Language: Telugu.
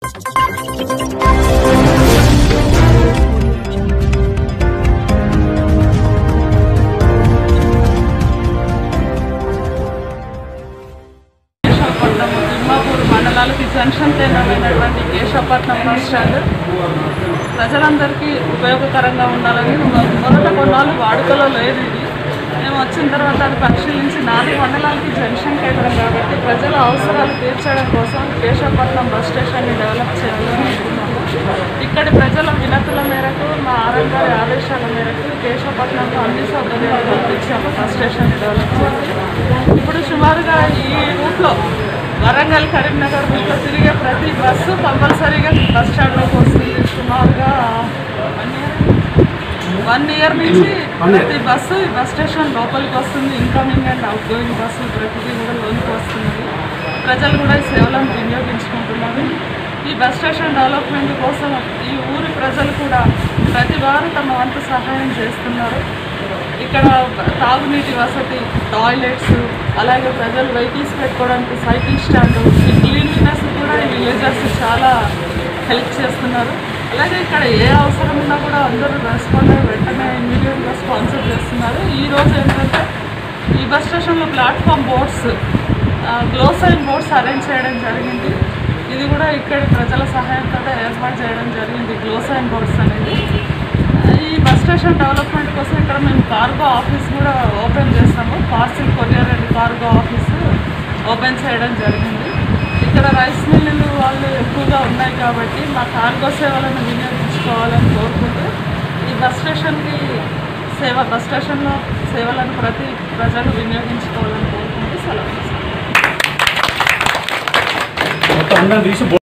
కేశవపట్నం తిమ్మాపూర్ మండలాలకి జంక్షన్ కేంద్రమైనటువంటి కేశవపట్నం బస్ స్టాండ్ ప్రజలందరికీ ఉపయోగకరంగా ఉండాలని మొ- మొదట కొన్నాళ్ళు వాడుకలో లేదు ఇది మేము వచ్చిన తర్వాత అది పరిశీలించి నాలుగు మండలాలకి జంక్షన్ కేంద్రం కాబట్టి ప్రజల అవసరాలు తీర్చడం కోసం కేశవపట్నం బస్ స్టేషన్ని డెవలప్ చేయాలని అనుకున్నాము ఇక్కడి ప్రజల వినతుల మేరకు మా ఆరోగ్య ఆదేశాల మేరకు కేశవపట్నంలో అన్ని సౌకర్యాలు కల్పించాము బస్ స్టేషన్ని డెవలప్ చేసి ఇప్పుడు సుమారుగా ఈ రూట్లో వరంగల్ కరీంనగర్ రూట్లో తిరిగే ప్రతి బస్సు కంపల్సరీగా బస్ స్టాండ్లోకి వస్తుంది సుమారుగా వన్ ఇయర్ నుంచి ప్రతి బస్సు ఈ బస్ స్టేషన్ లోపలికి వస్తుంది incoming and outgoing bus ప్రతిదీ కూడా లోనికి వస్తున్నది ప్రజలు కూడా ఈ సేవలను వినియోగించుకుంటున్నారు ఈ బస్ స్టేషన్ డెవలప్మెంట్ కోసం ఈ ఊరి ప్రజలు కూడా ప్రతి వారు తమ వంతు సహాయం చేస్తున్నారు ఇక్కడ తాగునీటి వసతి టాయిలెట్స్ అలాగే ప్రజలు వెహికల్స్ పెట్టుకోవడానికి సైకిల్ స్టాండ్ ఈ క్లీన్లీనెస్ కూడా ఈ విలేజర్స్ చాలా హెల్ప్ చేస్తున్నారు అలాగే ఇక్కడ ఏ అవసరం ఉన్నా కూడా అందరూ రెస్పాండ్ అయ్యి వెంటనే ఇమీడియట్గా స్పాన్సర్ చేస్తున్నారు ఈ రోజు ఏంటంటే ఈ బస్ స్టేషన్లో platform boards glow sign boards arrange చేయడం జరిగింది ఇది కూడా ఇక్కడి ప్రజల సహాయంతో ఏర్పాటు చేయడం జరిగింది గ్లో సైన్ బోర్డ్స్ అనేది ఈ బస్ స్టేషన్ డెవలప్మెంట్ కోసం ఇక్కడ మేము కార్గో ఆఫీస్ కూడా ఓపెన్ చేస్తాము parcel courier and cargo office open చేయడం జరిగింది ఇక్కడ రైస్ మిల్లులు వాళ్ళు ఎక్కువగా ఉన్నాయి కాబట్టి మా కార్గో సేవలను వినియోగించుకోవాలని కోరుకుంటూ ఈ బస్ స్టేషన్కి సేవ బస్ స్టేషన్లో సేవలను ప్రతి ప్రజలు వినియోగించుకోవాలని కోరుకుంటూ సెలవు తీసుకుంటాం. మొత్తం అందరం తీసి